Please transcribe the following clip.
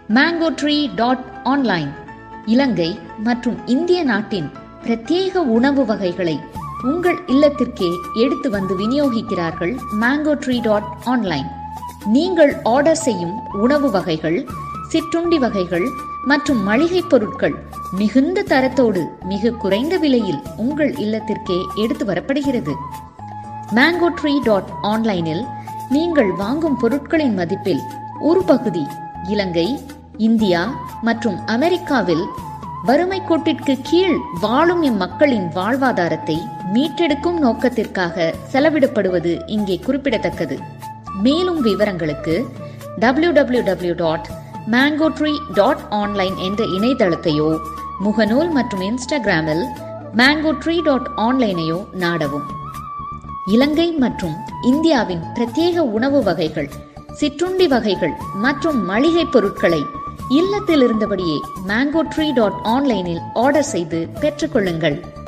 mango tree dot online Ilangai மற்றும் இந்திய நாட்டின் பிரத்யேக உணவு வகைகளை உங்கள் இல்லத்திற்கே எடுத்து வந்து விநியோகிக்கிறார்கள் மேங்கோ ட்ரீ டாட் ஆன்லைன் நீங்கள் ஆர்டர் செய்யும் உணவு வகைகள் சிற்றுண்டி வகைகள் மற்றும் மளிகைப் பொருட்கள் மிகுந்த தரத்தோடு மிக குறைந்த விலையில் உங்கள் இல்லத்திற்கே எடுத்து வரப்படுகிறது மேங்கோ ட்ரீ டாட் ஆன்லைனில் நீங்கள் வாங்கும் பொருட்களின் மதிப்பில் ஒரு பகுதி இலங்கை இந்தியா மற்றும் அமெரிக்காவில் வறுமை கோட்டிற்கு கீழ் வாழும் இம்மக்களின் வாழ்வாதாரத்தை மீட்டெடுக்கும் நோக்கத்திற்காக செலவிடப்படுவது இங்கே குறிப்பிடத்தக்கது மேலும் விவரங்களுக்கு W W W dot mango tree dot online என்ற இணையதளத்தையோ முகநூல் மற்றும் இன்ஸ்டாகிராமில் மேங்கோ ட்ரீ டாட் ஆன்லைனையோ நாடவும் இலங்கை மற்றும் இந்தியாவின் பிரத்யேக உணவு வகைகள் சிற்றுண்டி வகைகள் மற்றும் மளிகை பொருட்களை இல்லத்தில் இருந்தபடியே மேங்கோ ட்ரீ டாட் ஆன்லைனில் ஆர்டர் செய்து பெற்றுக்கொள்ளுங்கள்